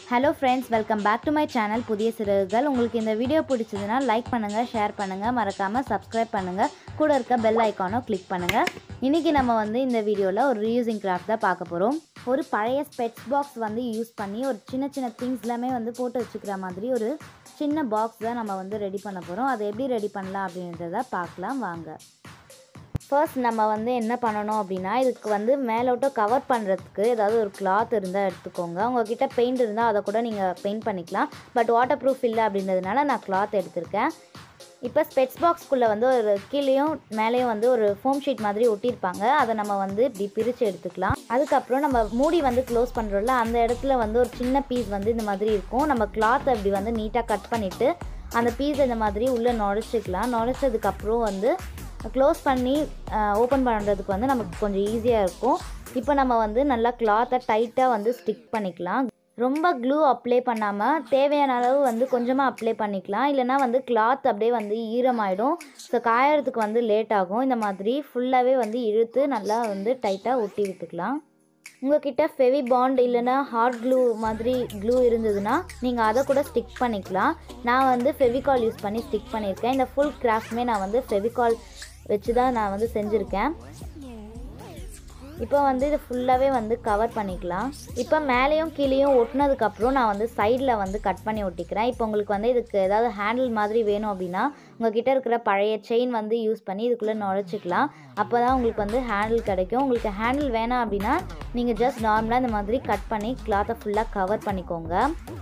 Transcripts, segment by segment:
hello friends welcome back to my channel புதிய சிறகுகள் உங்களுக்கு இந்த வீடியோ பிடிச்சதுன்னா லைக் பண்ணுங்கள் ஷேர் பண்ணுங்கள் மறக்காமல் சப்ஸ்கிரைப் பண்ணுங்கள் கூட இருக்க பெல் ஐக்கானும் கிளிக் பண்ணுங்கள் இன்றைக்கி நம்ம வந்து இந்த வீடியோவில் ஒரு ரீயூசிங் கிராஃப்ட் தான் பார்க்க போகிறோம் ஒரு பழைய ஸ்பெட்ஸ் பாக்ஸ் வந்து யூஸ் பண்ணி ஒரு சின்ன சின்ன திங்ஸ் எல்லாமே வந்து போட்டு வச்சுக்கிற மாதிரி ஒரு சின்ன பாக்ஸ் தான் நம்ம வந்து ரெடி பண்ண போகிறோம் அதை எப்படி ரெடி பண்ணலாம் அப்படின்றத பார்க்கலாம் வாங்க ஃபர்ஸ்ட் நம்ம வந்து என்ன பண்ணணும் அப்படின்னா இதுக்கு வந்து மேலோட்டம் கவர் பண்ணுறதுக்கு ஏதாவது ஒரு கிளாத் இருந்தால் எடுத்துக்கோங்க உங்ககிட்ட பெயிண்ட் இருந்தால் அதை கூட நீங்கள் பெயிண்ட் பண்ணிக்கலாம் பட் வாட்டர் ப்ரூஃப் இல்லை அப்படின்றதுனால நான் கிளாத் எடுத்திருக்கேன் இப்போ ஸ்பெட்ஸ் பாக்ஸ்க்குள்ளே வந்து ஒரு கீழேயும் மேலேயும் வந்து ஒரு ஃபோம் ஷீட் மாதிரி ஒட்டியிருப்பாங்க அதை நம்ம வந்து இப்படி பிரித்து எடுத்துக்கலாம் அதுக்கப்புறம் நம்ம மூடி வந்து க்ளோஸ் பண்ணுறோம்ல அந்த இடத்துல வந்து ஒரு சின்ன பீஸ் வந்து இந்த மாதிரி இருக்கும் நம்ம கிளாத்தை இப்படி வந்து நீட்டாக கட் பண்ணிவிட்டு அந்த பீஸ் இந்த மாதிரி உள்ளே நுழைச்சிக்கலாம் நுழைச்சதுக்கப்புறம் வந்து க்ளோஸ் பண்ணி ஓப்பன் பண்ணுறதுக்கு வந்து நமக்கு கொஞ்சம் ஈஸியாக இருக்கும் இப்போ நம்ம வந்து நல்லா கிளாத்தை டைட்டாக வந்து ஸ்டிக் பண்ணிக்கலாம் ரொம்ப க்ளூ அப்ளை பண்ணாமல் தேவையான அளவு வந்து கொஞ்சமாக அப்ளை பண்ணிக்கலாம் இல்லைனா வந்து கிளாத் அப்படியே வந்து ஈரமாயிடும் ஸோ காயறதுக்கு வந்து லேட் ஆகும் இந்த மாதிரி ஃபுல்லாகவே வந்து இழுத்து நல்லா வந்து டைட்டாக ஒட்டி விட்டுக்கலாம் உங்ககிட்ட ஃபெவி பாண்ட் இல்லைன்னா ஹார்ட் க்ளூ மாதிரி க்ளூ இருந்ததுன்னா நீங்கள் அதை கூட ஸ்டிக் பண்ணிக்கலாம் நான் வந்து ஃபெவிகால் யூஸ் பண்ணி ஸ்டிக் பண்ணியிருக்கேன் இந்த ஃபுல் கிராஃப்ட்மே நான் வந்து ஃபெவிகால் வச்சு தான் நான் வந்து செஞ்சுருக்கேன் இப்போ வந்து இது ஃபுல்லாகவே வந்து கவர் பண்ணிக்கலாம் இப்போ மேலேயும் கீழேயும் ஒட்டினதுக்கப்புறம் நான் வந்து சைடில் வந்து கட் பண்ணி ஒட்டிக்கிறேன் இப்போ உங்களுக்கு வந்து இதுக்கு ஏதாவது ஹேண்டில் மாதிரி வேணும் அப்படின்னா உங்ககிட்ட இருக்கிற பழைய செயின் வந்து யூஸ் பண்ணி இதுக்குள்ளே நுழைச்சிக்கலாம் அப்போ தான் உங்களுக்கு வந்து ஹேண்டில் கிடைக்கும் உங்களுக்கு ஹேண்டில் வேணாம் அப்படின்னா நீங்கள் ஜஸ்ட் நார்மலாக இந்த மாதிரி கட் பண்ணி கிளாத்தை ஃபுல்லாக கவர் பண்ணிக்கோங்க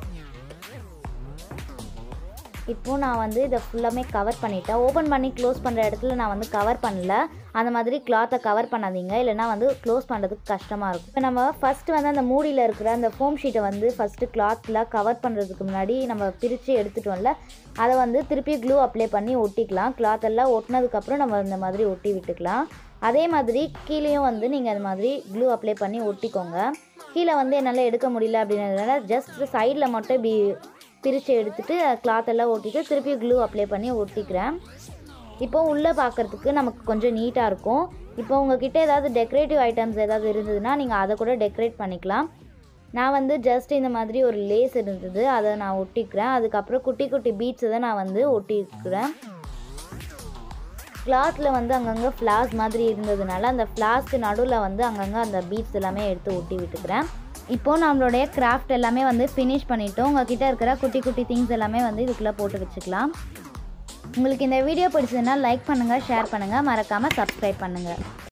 இப்போது நான் வந்து இதை ஃபுல்லாமே கவர் பண்ணிட்டேன் ஓப்பன் பண்ணி க்ளோஸ் பண்ணுற இடத்துல நான் வந்து கவர் பண்ணல அந்த மாதிரி கிளாத்தை கவர் பண்ணாதீங்க இல்லைனா வந்து க்ளோஸ் பண்ணுறதுக்கு கஷ்டமாக இருக்கும் இப்போ நம்ம ஃபஸ்ட்டு வந்து அந்த மூடியில் இருக்கிற அந்த ஃபோம் ஷீட்டை வந்து ஃபஸ்ட்டு கிளாத்தில் கவர் பண்ணுறதுக்கு முன்னாடி நம்ம பிரித்து எடுத்துட்டோம்ல அதை வந்து திருப்பி க்ளூ அப்ளை பண்ணி ஒட்டிக்கலாம் கிளாத் எல்லாம் ஒட்டினதுக்கப்புறம் நம்ம இந்த மாதிரி ஒட்டி விட்டுக்கலாம் அதே மாதிரி கீழேயும் வந்து நீங்கள் அது மாதிரி க்ளூ அப்ளை பண்ணி ஒட்டிக்கோங்க கீழே வந்து என்னால் எடுக்க முடியல அப்படின்றதுனால ஜஸ்ட் சைடில் மட்டும் இப்படி பிரித்து எடுத்துகிட்டு கிளாத் எல்லாம் ஒட்டிட்டு திருப்பி க்ளூ அப்ளை பண்ணி ஒட்டிக்கிறேன் இப்போ உள்ளே பார்க்குறதுக்கு நமக்கு கொஞ்சம் நீட்டாக இருக்கும் இப்போ உங்ககிட்ட ஏதாவது டெக்கரேட்டிவ் ஐட்டம்ஸ் ஏதாவது இருந்ததுன்னா நீங்கள் அதை கூட டெக்கரேட் பண்ணிக்கலாம் நான் வந்து ஜஸ்ட் இந்த மாதிரி ஒரு லேஸ் இருந்தது அதை நான் ஒட்டிக்கிறேன் அதுக்கப்புறம் குட்டி குட்டி பீட்ஸை தான் நான் வந்து ஒட்டிக்கிறேன் கிளாத்தில் வந்து அங்கங்கே ஃப்ளாஸ் மாதிரி இருந்ததுனால அந்த ஃப்ளாஸ்க்கு நடுவில் வந்து அங்கங்கே அந்த பீட்ஸ் எல்லாமே எடுத்து ஒட்டி விட்டுக்கிறேன் இப்போது நம்மளுடைய கிராஃப்ட் எல்லாமே வந்து ஃபினிஷ் பண்ணிட்டோம் உங்ககிட்ட இருக்கிற குட்டி குட்டி திங்ஸ் எல்லாமே வந்து இதுக்குள்ளே போட்டு வச்சுக்கலாம் உங்களுக்கு இந்த வீடியோ பிடிச்சதுன்னா லைக் பண்ணுங்கள் ஷேர் பண்ணுங்கள் மறக்காமல் சப்ஸ்கிரைப் பண்ணுங்கள்